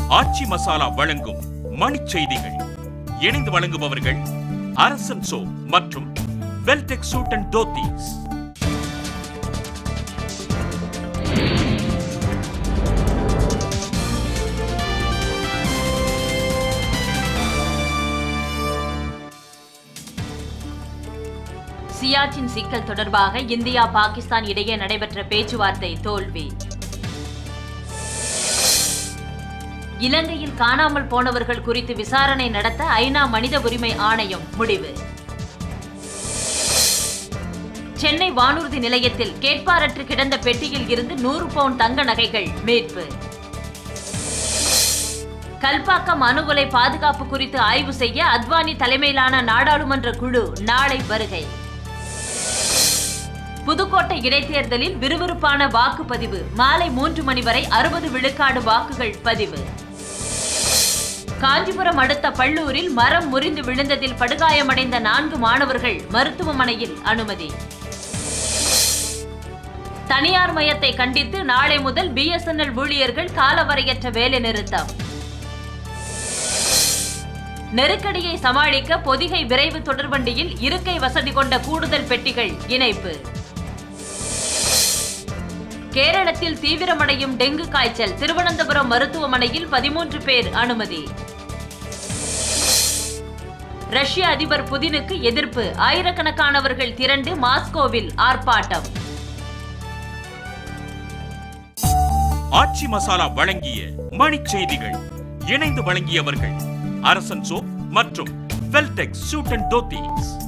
ஆச்சி மசாலா வழங்கும் மணிச் செய்திகள் இணைந்து வழங்குபவர்கள் அரசன் சோ மற்றும் வெல்டெக் சூட் அண்ட் தோத்தீஸ் சியாச்சின் சிக்கல் தொடர்பாக இந்தியா பாகிஸ்தான் இடையே நடைபெற்ற பேச்சுவார்த்தை தோல்வி இலங்கையில் காணாமல் போனவர்கள் குறித்து விசாரணை நடத்த ஐநா மனித உரிமை ஆணையம் முடிவு சென்னை வானூர்தி நிலையத்தில் கேட்பாரற்று கிடந்த பெட்டியில் இருந்து நூறு பவுண்ட் தங்க நகைகள் மீட்பு கல்பாக்கம் அணுகுலை பாதுகாப்பு குறித்து ஆய்வு செய்ய அத்வானி தலைமையிலான நாடாளுமன்ற குழு நாளை வருகை புதுக்கோட்டை இடைத்தேர்தலில் விறுவிறுப்பான வாக்குப்பதிவு மாலை மூன்று மணி வரை அறுபது விழுக்காடு வாக்குகள் பதிவு காஞ்சிபுரம் அடுத்த பள்ளூரில் மரம் முறிந்து விழுந்ததில் படுகாயமடைந்த நான்கு மாணவர்கள் மருத்துவமனையில் அனுமதி தனியார் மயத்தை கண்டித்து நாளை முதல் பிஎஸ்என்எல் ஊழியர்கள் காலவரையற்ற வேலை நிறுத்தம் நெருக்கடியை சமாளிக்க பொதிகை விரைவு தொடர்வண்டியில் இருக்கை வசதி கொண்ட கூடுதல் பெட்டிகள் இணைப்பு கேரளத்தில் தீவிரமடையும் டெங்கு காய்ச்சல் திருவனந்தபுரம் மருத்துவமனையில் பதிமூன்று பேர் அனுமதி ரஷ்ய அதிபர் புதினுக்கு எதிர்ப்பு ஆயிரக்கணக்கானவர்கள் திரண்டு மாஸ்கோவில் ஆர்ப்பாட்டம் ஆச்சி மசாலா வழங்கிய மணிச் செய்திகள் இணைந்து வழங்கியவர்கள் அரசன் சோ மற்றும் வெல்டெக் சூட் அண்ட் தோத்தீஸ்